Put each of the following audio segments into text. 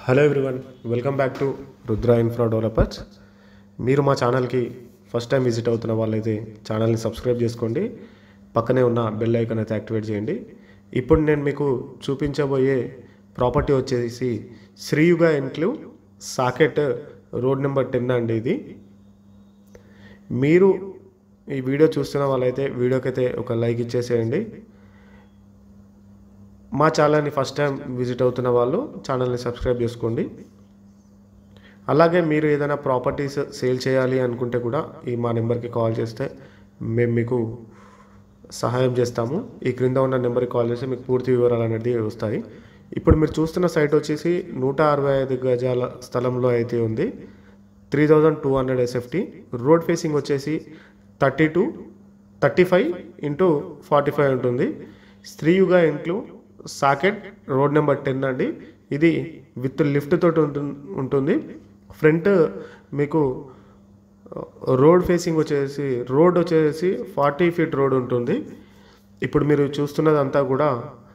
hello everyone welcome back to Rudra infra developers మీరు మా ఛానల్కి ఫస్ట్ టైం విజిట్ అవుతున్న వాళ్ళైతే ఛానల్ని సబ్స్క్రైబ్ చేసుకోండి పక్కనే ఉన్న బెల్ ఐకాన్ అయితే యాక్టివేట్ చేయండి ఇప్పుడు నేను మీకు చూపించబోయే ప్రాపర్టీ వచ్చేసి శ్రీయుగ ఎన్క్లూవ్ సాకెట్ రోడ్ నెంబర్ టెన్ అండి ఇది మీరు ఈ వీడియో చూస్తున్న వాళ్ళైతే వీడియోకి అయితే ఒక లైక్ ఇచ్చేసేయండి మా ఛానల్ని ఫస్ట్ టైం విజిట్ అవుతున్న వాళ్ళు ఛానల్ని సబ్స్క్రైబ్ చేసుకోండి అలాగే మీరు ఏదైనా ప్రాపర్టీస్ సేల్ చేయాలి అనుకుంటే కూడా ఈ మా నెంబర్కి కాల్ చేస్తే మేము మీకు సహాయం చేస్తాము ఈ క్రింద ఉన్న నెంబర్కి కాల్ చేస్తే మీకు పూర్తి వివరాలు అనేది వస్తాయి ఇప్పుడు మీరు చూస్తున్న సైట్ వచ్చేసి నూట అరవై ఐదు గజాల స్థలంలో అయితే ఉంది three thousand two hundred SFT road facing వచ్చేసి thirty two thirty five into forty five ఉంటుంది స్త్రీయుగ ఇంట్లో సాకెట్ రోడ్ నెంబర్ టెన్ అండి ఇది విత్ లిఫ్ట్ తోటి ఉంటుంది ఉంటుంది ఫ్రంట్ మీకు రోడ్ ఫేసింగ్ వచ్చేసి రోడ్ వచ్చేసి ఫార్టీ ఫీట్ రోడ్ ఉంటుంది ఇప్పుడు మీరు చూస్తున్నదంతా కూడా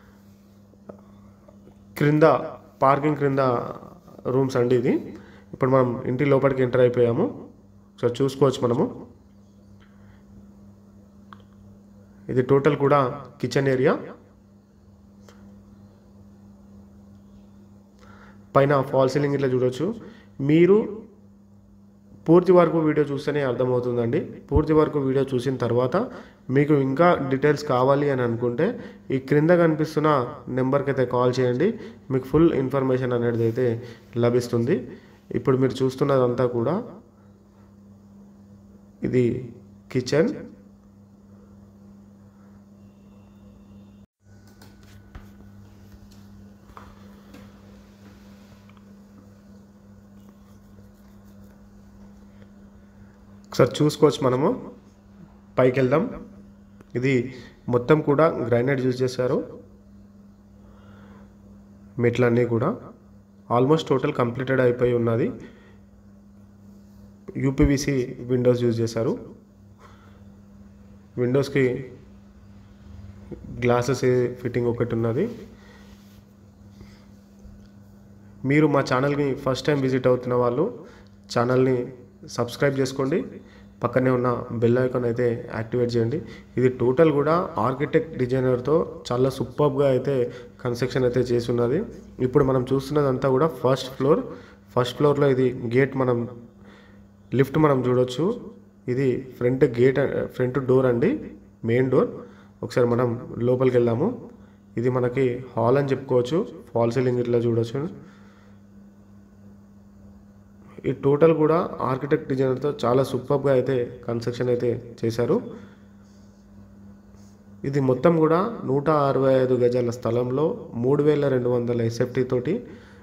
క్రింద పార్కింగ్ క్రింద రూమ్స్ అండి ఇది ఇప్పుడు మనం ఇంటి లోపలికి ఎంటర్ అయిపోయాము సో చూసుకోవచ్చు మనము ఇది టోటల్ కూడా కిచెన్ ఏరియా పైన ఫాల్ సీలింగ్ ఇట్లా చూడొచ్చు మీరు పూర్తి వరకు వీడియో చూస్తేనే అర్థమవుతుందండి పూర్తి వరకు వీడియో చూసిన తర్వాత మీకు ఇంకా డీటెయిల్స్ కావాలి అని అనుకుంటే ఈ క్రింద కనిపిస్తున్న నెంబర్కి అయితే కాల్ చేయండి మీకు ఫుల్ ఇన్ఫర్మేషన్ అనేది అయితే లభిస్తుంది ఇప్పుడు మీరు చూస్తున్నదంతా కూడా ఇది కిచెన్ ఒకసారి చూసుకోవచ్చు మనము పైకి వెళ్దాం ఇది మొత్తం కూడా గ్రైనైట్ యూజ్ చేశారు మెట్లన్నీ కూడా ఆల్మోస్ట్ టోటల్ కంప్లీటెడ్ అయిపోయి ఉన్నది యూపీవీసీ విండోస్ యూజ్ చేశారు విండోస్కి గ్లాసెస్ ఫిట్టింగ్ ఒకటి ఉన్నది మీరు మా ఛానల్ని ఫస్ట్ టైం విజిట్ అవుతున్న వాళ్ళు ఛానల్ని సబ్స్క్రైబ్ చేసుకోండి పక్కనే ఉన్న బెల్ ఐకాన్ అయితే యాక్టివేట్ చేయండి ఇది టోటల్ కూడా ఆర్కిటెక్ట్ డిజైనర్తో చాలా సూపర్గా అయితే కన్స్ట్రక్షన్ అయితే చేసి ఉన్నది ఇప్పుడు మనం చూస్తున్నదంతా కూడా ఫస్ట్ ఫ్లోర్ ఫస్ట్ ఫ్లోర్లో ఇది గేట్ మనం లిఫ్ట్ మనం చూడొచ్చు ఇది ఫ్రంట్ గేట్ ఫ్రంట్ డోర్ అండి మెయిన్ డోర్ ఒకసారి మనం లోపలికి వెళ్దాము ఇది మనకి హాల్ అని చెప్పుకోవచ్చు ఫాల్ సీలింగ్ ఇట్లా చూడొచ్చు ఈ టోటల్ కూడా ఆర్కిటెక్ట్ డిజైనర్తో చాలా సూపర్గా అయితే కన్స్ట్రక్షన్ అయితే చేశారు ఇది మొత్తం కూడా నూట అరవై ఐదు గజాల స్థలంలో మూడు వేల రెండు వందల ఎస్ఎఫ్టీ తోటి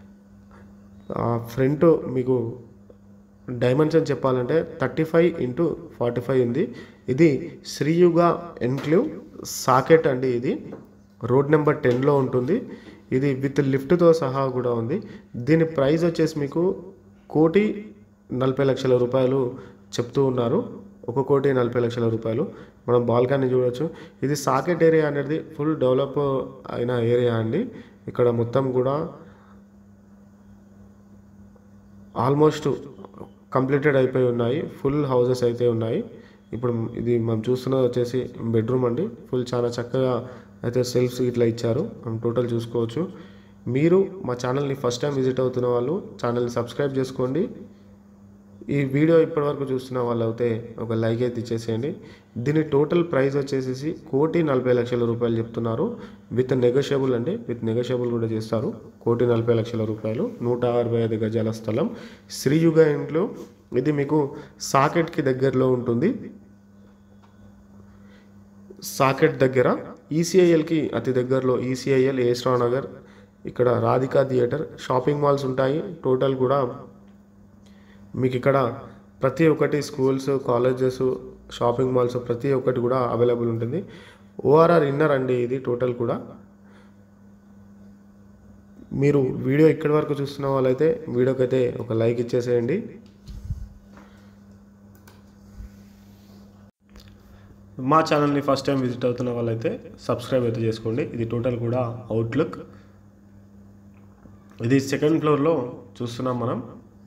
ఫ్రంట్ మీకు డైమెన్షన్ చెప్పాలంటే thirty five into forty five ఉంది ఇది శ్రీయుగ ఎన్క్లేవ్ సాకెట్ అండి ఇది రోడ్ నెంబర్ టెన్లో ఉంటుంది ఇది విత్ లిఫ్ట్తో సహా కూడా ఉంది దీని ప్రైస్ వచ్చేసి మీకు కోటి నలభై లక్షల రూపాయలు చెప్తూ ఉన్నారు ఒక కోటి నలభై లక్షల రూపాయలు మనం బాల్కనీ చూడొచ్చు ఇది సాకెట్ ఏరియా అనేది ఫుల్ డెవలప్ అయిన ఏరియా అండి ఇక్కడ మొత్తం కూడా ఆల్మోస్ట్ కంప్లీటెడ్ అయిపోయి ఉన్నాయి ఫుల్ హౌసెస్ అయితే ఉన్నాయి ఇప్పుడు ఇది మనం చూస్తున్నది వచ్చేసి బెడ్రూమ్ అండి ఫుల్ చాలా చక్కగా అయితే సెల్ఫ్స్ ఇట్లా ఇచ్చారు మనం టోటల్ చూసుకోవచ్చు మీరు మా ఛానల్ని ఫస్ట్ టైం విజిట్ అవుతున్న వాళ్ళు ఛానల్ని సబ్స్క్రైబ్ చేసుకోండి ఈ వీడియో ఇప్పటివరకు చూస్తున్న వాళ్ళు అయితే ఒక లైక్ అయితే ఇచ్చేసేయండి దీని టోటల్ ప్రైస్ వచ్చేసి కోటి నలభై లక్షల రూపాయలు చెప్తున్నారు విత్ నెగోషియబుల్ అండి విత్ నెగోషియబుల్ కూడా చేస్తారు కోటి నలభై లక్షల రూపాయలు నూట అరవై ఐదు గజాల స్థలం శ్రీయుగ ఇంట్లో ఇది మీకు సాకెట్కి దగ్గరలో ఉంటుంది సాకెట్ దగ్గర ఈసీఐఎల్కి అతి దగ్గరలో ఈసీఐఎల్ ఏస్రా నగర్ ఇక్కడ రాధికా థియేటర్ షాపింగ్ మాల్స్ ఉంటాయి టోటల్ కూడా మీకు ఇక్కడ ప్రతి ఒక్కటి స్కూల్స్ కాలేజెస్ షాపింగ్ మాల్స్ ప్రతి ఒక్కటి కూడా అవైలబుల్ ఉంటుంది ఓఆర్ఆర్ ఇన్నర్ అండి ఇది టోటల్ కూడా మీరు వీడియో ఇక్కడి వరకు చూస్తున్న వాళ్ళైతే వీడియోకి అయితే ఒక లైక్ ఇచ్చేసేయండి మా ఛానల్ని ఫస్ట్ టైం విజిట్ అవుతున్న వాళ్ళైతే సబ్స్క్రైబ్ అయితే చేసుకోండి ఇది టోటల్ కూడా అవుట్లుక్ ఇది సెకండ్ ఫ్లోర్లో చూస్తున్నాం మనం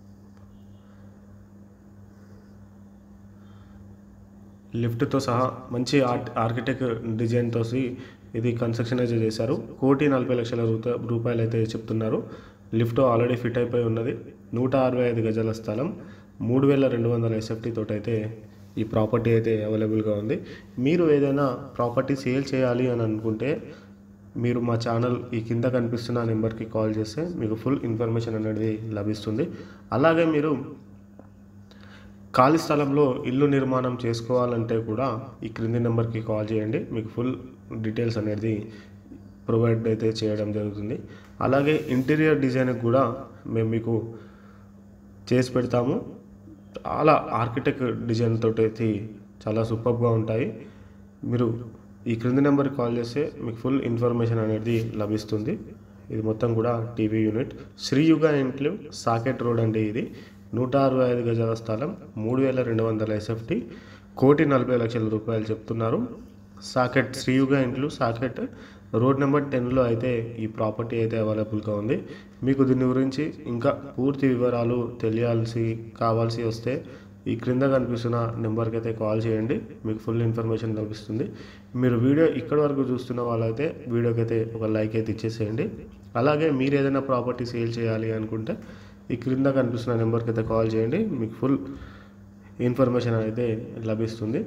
లిఫ్ట్తో సహా మంచి ఆర్ట్ ఆర్కిటెక్ట్ డిజైన్తో ఇది కన్స్ట్రక్షన్ అయితే చేశారు కోటి నలభై లక్షల రూప- రూపాయలు అయితే చెప్తున్నారు లిఫ్ట్ ఆల్రెడీ ఫిట్ అయిపోయి ఉన్నది నూట అరవై ఐదు గజాల స్థలం మూడు వేల రెండు వందల ఎస్ఎఫ్టీ తోటి అయితే ఈ ప్రాపర్టీ అయితే అవైలబుల్గా ఉంది మీరు ఏదైనా ప్రాపర్టీ సేల్ చేయాలి అని అనుకుంటే మీరు మా ఛానల్ ఈ కింద కనిపిస్తున్న నెంబర్కి కాల్ చేస్తే మీకు ఫుల్ ఇన్ఫర్మేషన్ అనేది లభిస్తుంది అలాగే మీరు ఖాళీ స్థలంలో ఇల్లు నిర్మాణం చేసుకోవాలంటే కూడా ఈ క్రింది నెంబర్కి కాల్ చేయండి మీకు ఫుల్ డీటెయిల్స్ అనేది ప్రొవైడ్ అయితే చేయడం జరుగుతుంది అలాగే ఇంటీరియర్ డిజైన్కి కూడా మేము మీకు చేసి పెడతాము చాలా ఆర్కిటెక్ట్ డిజైన్ తోటి అయితే చాలా సూపర్గా ఉంటాయి మీరు ఈ క్రింది నెంబర్కి కాల్ చేస్తే మీకు ఫుల్ ఇన్ఫర్మేషన్ అనేది లభిస్తుంది ఇది మొత్తం కూడా టీవీ యూనిట్ శ్రీయుగ ఇంట్లో సాకెట్ రోడ్ అండి ఇది నూట అరవై ఐదు గజాల స్థలం మూడు వేల రెండు వందల ఎస్ఎఫ్టీ కోటి నలభై లక్షల రూపాయలు చెప్తున్నారు సాకెట్ శ్రీయుగ ఇంట్లో సాకెట్ రోడ్ నెంబర్ టెన్లో అయితే ఈ ప్రాపర్టీ అయితే అవైలబుల్గా ఉంది మీకు దీని గురించి ఇంకా పూర్తి వివరాలు తెలియాల్సి కావాల్సి వస్తే ఈ క్రింద కనిపిస్తున్న నెంబర్కి అయితే కాల్ చేయండి మీకు ఫుల్ ఇన్ఫర్మేషన్ లభిస్తుంది మీరు వీడియో ఇక్కడి వరకు చూస్తున్న వాళ్ళైతే వీడియోకి అయితే ఒక లైక్ అయితే ఇచ్చేసేయండి అలాగే మీరు ఏదైనా ప్రాపర్టీ సేల్ చేయాలి అనుకుంటే ఈ క్రింద కనిపిస్తున్న నెంబర్కి అయితే కాల్ చేయండి మీకు ఫుల్ ఇన్ఫర్మేషన్ అయితే లభిస్తుంది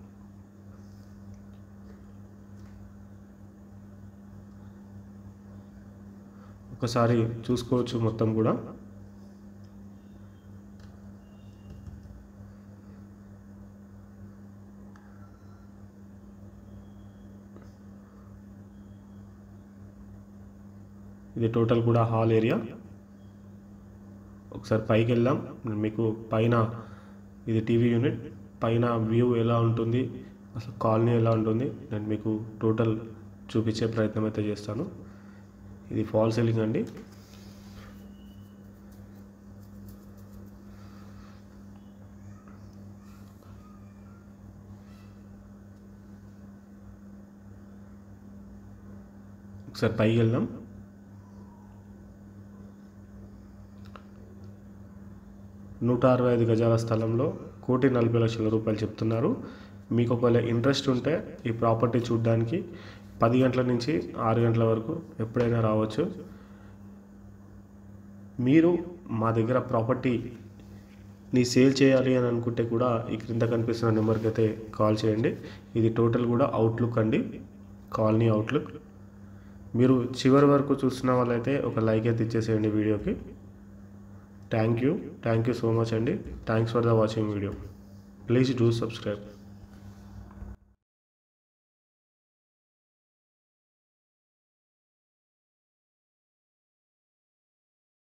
ఒకసారి చూసుకోవచ్చు మొత్తం కూడా ఇది టోటల్ కూడా హాల్ ఏరియా ఒకసారి పైకి వెళ్దాం మీకు పైన ఇది టీవీ యూనిట్ పైన వ్యూ ఎలా ఉంటుంది అసలు కాలనీ ఎలా ఉంటుంది నేను మీకు టోటల్ చూపించే ప్రయత్నం అయితే చేస్తాను ఇది ఫాల్ సీలింగ్ అండి ఒకసారి పైకి వెళ్దాం నూట అరవై ఐదు గజాల స్థలంలో కోటి నలభై లక్షల రూపాయలు చెప్తున్నారు మీకు ఒకవేళ ఇంట్రెస్ట్ ఉంటే ఈ ప్రాపర్టీ చూడడానికి పది గంటల నుంచి ఆరు గంటల వరకు ఎప్పుడైనా రావచ్చు మీరు మా దగ్గర ప్రాపర్టీ నీ సేల్ చేయాలి అని అనుకుంటే కూడా ఈ క్రింద కనిపిస్తున్న నెంబర్కి అయితే కాల్ చేయండి ఇది టోటల్ కూడా అవుట్లుక్ అండి కాలనీ అవుట్లుక్ మీరు చివరి వరకు చూస్తున్న వాళ్ళైతే ఒక లైక్ అయితే ఇచ్చేసేయండి వీడియోకి thank you thank you so much అండి thanks for the watching video please do subscribe